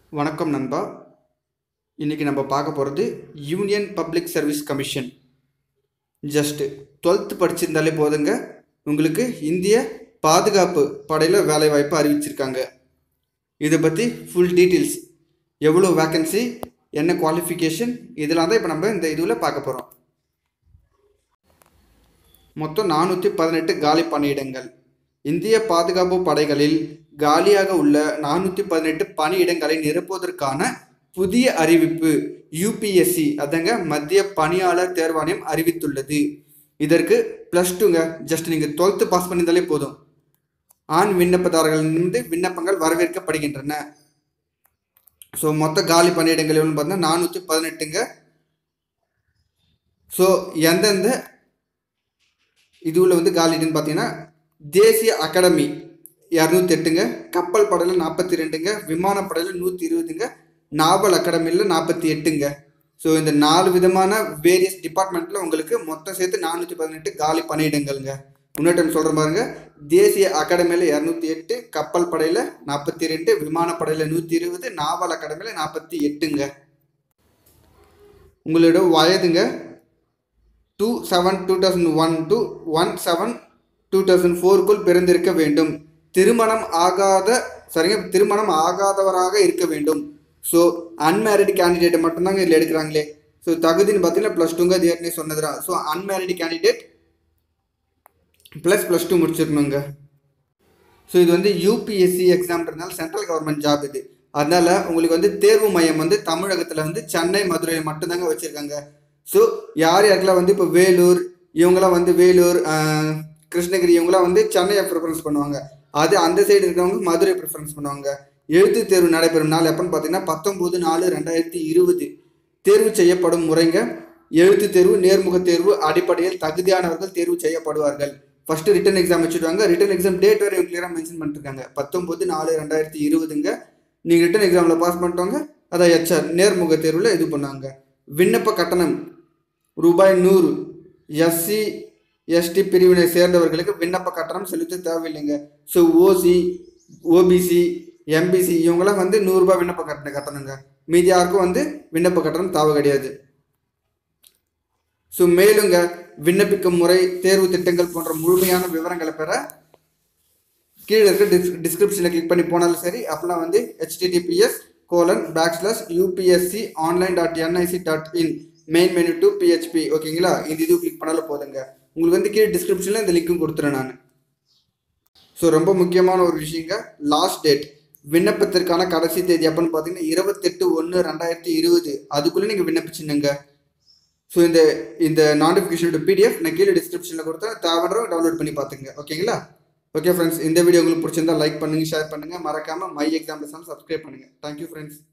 வணக்கம் நண்பா இன்றைக்கி நம்ம பார்க்க போகிறது union public service commission just twelfth படிச்சிருந்தாலே போதுங்க உங்களுக்கு இந்திய பாதுகாப்பு படையில் வேலைவாய்ப்பு அறிவிச்சிருக்காங்க இதை பற்றி ஃபுல் டீட்டெயில்ஸ் எவ்வளோ வேக்கன்சி என்ன குவாலிஃபிகேஷன் இதெல்லாம் தான் இப்போ நம்ம இந்த இதுவில் பார்க்க போகிறோம் மொத்தம் நானூற்றி பதினெட்டு காலி பணியிடங்கள் இந்திய பாதுகாப்பு படைகளில் காலியாக உள்ள நானூற்றி பதினெட்டு பணியிடங்களை நிரப்புவதற்கான புதிய அறிவிப்பு யூபிஎஸ்சி அதங்க மத்திய பணியாளர் தேர்வாணையம் அறிவித்துள்ளது இதற்கு ப்ளஸ் டூங்க ஜஸ்ட் நீங்கள் டுவெல்த்து பாஸ் பண்ணியிருந்தாலே போதும் ஆண் விண்ணப்பதாரர்களிலிருந்து விண்ணப்பங்கள் வரவேற்கப்படுகின்றன ஸோ மொத்த காலி பணியிடங்கள் எவ்வளோன்னு பார்த்தீங்கன்னா நானூற்றி பதினெட்டுங்க ஸோ எந்தெந்த இதுவில் வந்து காலிடுன்னு பார்த்தீங்கன்னா தேசிய அகாடமி இரநூத்தி எட்டுங்க கப்பல் படையில் நாற்பத்தி ரெண்டுங்க விமானப்படையில் நூற்றி இருபதுங்க நாவல் அகாடமியில் நாற்பத்தி எட்டுங்க ஸோ இந்த நாலு விதமான வேரியஸ் டிபார்ட்மெண்ட்டில் உங்களுக்கு மொத்தம் சேர்த்து நானூற்றி பதினெட்டு காலி பணியிடங்கள்ங்க இன்னொரு டைம் சொல்கிற பாருங்க தேசிய அகாடமியில் இரநூத்தி எட்டு கப்பல் படையில் நாற்பத்தி ரெண்டு விமானப்படையில் நூற்றி இருபது நாவல் அகாடமியில் நாற்பத்தி எட்டுங்க உங்களோட வயதுங்க two seven two thousand one to one seven two thousand ஃபோருக்குள் பிறந்திருக்க வேண்டும் திருமணம் ஆகாத சரிங்க திருமணம் ஆகாதவராக இருக்க வேண்டும் ஸோ அன்மேரிடு கேண்டிடேட்டை மட்டும்தாங்க இதில் எடுக்கிறாங்களே ஸோ தகுதின்னு பார்த்தீங்கன்னா ப்ளஸ் டூங்க அது ஏற்கனவே சொன்னதுரா so unmarried candidate plus plus two முடிச்சிருக்கணுங்க ஸோ இது வந்து யூபிஎஸ்சி எக்ஸாம்ன்றதுனால சென்ட்ரல் கவர்மெண்ட் ஜாப் இது அதனால் உங்களுக்கு வந்து தேர்வு மையம் வந்து தமிழகத்தில் வந்து சென்னை மதுரையில் மட்டும்தாங்க வச்சுருக்காங்க ஸோ யார் யாருக்கெல்லாம் வந்து இப்போ வேலூர் இவங்களாம் வந்து வேலூர் ஆஹ், கிருஷ்ணகிரி இவங்களாம் வந்து சென்னையை ப்ரிஃபரன்ஸ் பண்ணுவாங்க அது அந்த சைடு இருக்கிறவங்க மதுரை ப்ரிஃபரன்ஸ் பண்ணுவாங்க எழுத்து தேர்வு நடைபெறும் நாள் எப்போன்னு பார்த்தீங்கன்னா பத்தொம்போது நாலு ரெண்டாயிரத்தி இருபது தேர்வு செய்யப்படும் முறைங்க எழுத்து தேர்வு நேர்முக தேர்வு அடிப்படையில் தகுதியானவர்கள் தேர்வு செய்யப்படுவார்கள் ஃபர்ஸ்ட் ரிட்டன் எக்ஸாம் வச்சுருவாங்க ரிட்டன் எக்ஸாம் டேட் வரை கிளியராக மென்ஷன் பண்ணிருக்காங்க பத்தொம்போது நாலு ரெண்டாயிரத்தி இருபதுங்க நீங்கள் ரிட்டன் எக்ஸாமில் பாஸ் பண்ணிட்டவங்க அதான் ஹெச்ஆர் நேர்முக தேர்வில் இது பண்ணாங்க விண்ணப்ப கட்டணம் ரூபாய் நூறு எஸ்சி எஸ்டி பிரிவினை சேர்ந்தவர்களுக்கு விண்ணப்ப கட்டணம் செலுத்த தேவையில்லைங்க ஸோ ஓசி ஓபிசி எம்பிசி இவங்களாம் வந்து நூறுரூபா விண்ணப்ப கட்டணம் கட்டணுங்க மீதி யாருக்கும் வந்து விண்ணப்ப கட்டணம் தேவை கிடையாது ஸோ மேலுங்க விண்ணப்பிக்கும் முறை தேர்வு திட்டங்கள் போன்ற முழுமையான விவரங்களை பெற கீழே இருக்க டிஸ் டிஸ்கிரிப்ஷனில் கிளிக் பண்ணி போனாலும் சரி அப்பெல்லாம் வந்து HTTPS colon backslash UPSC online dot NIC dot in main menu to PHP ஓகேங்களா இந்த இது கிளிக் பண்ணாலும் போதுங்க உங்களுக்கு வந்து கீழே டிஸ்கிரிப்ஷனில் இந்த லிங்க்கும் கொடுத்துறேன் நான் ஸோ ரொம்ப முக்கியமான ஒரு விஷயங்க லாஸ்ட் டேட் விண்ணப்பத்திற்கான கடைசி தேதி எப்போன்னு பார்த்தீங்கன்னா இருபத்தெட்டு ஒன்று ரெண்டாயிரத்தி இருபது அதுக்குள்ளே நீங்கள் விண்ணப்பிச்சுனுங்க ஸோ இந்த இந்த நோட்டிஃபிகேஷனோட பிடிஎஃப் நான் கீழே டிஸ்கிரிப்ஷனில் கொடுத்தேன் தேவைன்றவங்க டவுன்லோட் பண்ணி பார்த்துங்க ஓகேங்களா ஓகே ஃப்ரெண்ட்ஸ் இந்த வீடியோ உங்களுக்கு பிடிச்சிருந்தா லைக் பண்ணுங்கள் ஷேர் பண்ணுங்கள் மறக்காமல் மை எக்ஸாம் லெசன் சப்ஸ்கிரைப் பண்ணுங்கள் தேங்க்யூ ஃப்ரெண்ட்ஸ்